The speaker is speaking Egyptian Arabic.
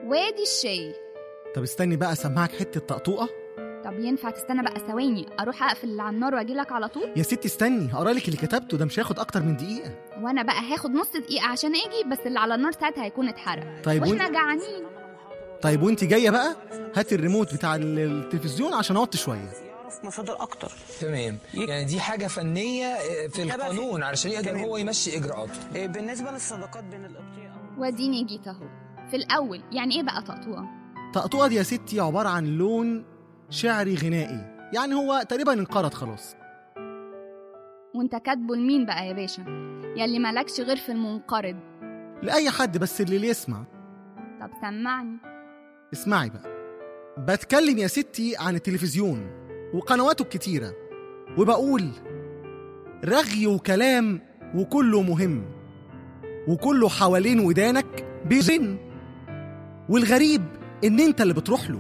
وادي الشاي طب استني بقى اسمعك حته طقطوقه طب ينفع تستنى بقى ثواني اروح اقفل اللي على النار واجي لك على طول يا ستي استني هقرا لك اللي كتبته ده مش هياخد اكتر من دقيقه وانا بقى هاخد نص دقيقه عشان اجي بس اللي على النار ساعتها هيكون اتحرق طيب واحنا وانت جعانين طيب وانت جايه بقى هاتي الريموت بتاع ال- التلفزيون عشان اوطي شويه يعرف مصادر اكتر تمام يعني دي حاجه فنيه آه، في ده بقى في- القانون علشان يقدر تمام. هو يمشي اجراءاته إيه، بالنسبه للصداقات بين القبطيه أو- واديني جيت اهو في الاول يعني ايه بقى طقطوقه طقطوقه دي يا ستي عباره عن لون شعري غنائي يعني هو تقريبا انقرض خلاص وانت كاتبه لمين بقى يا باشا يلي مالكش غير في المنقرض لاي حد بس اللي يسمع طب سمعني اسمعي بقى بتكلم يا ستي عن التلفزيون وقنواته الكتيرة وبقول رغي وكلام وكله مهم وكله حوالين ودانك بيزن والغريب ان انت اللي بتروح له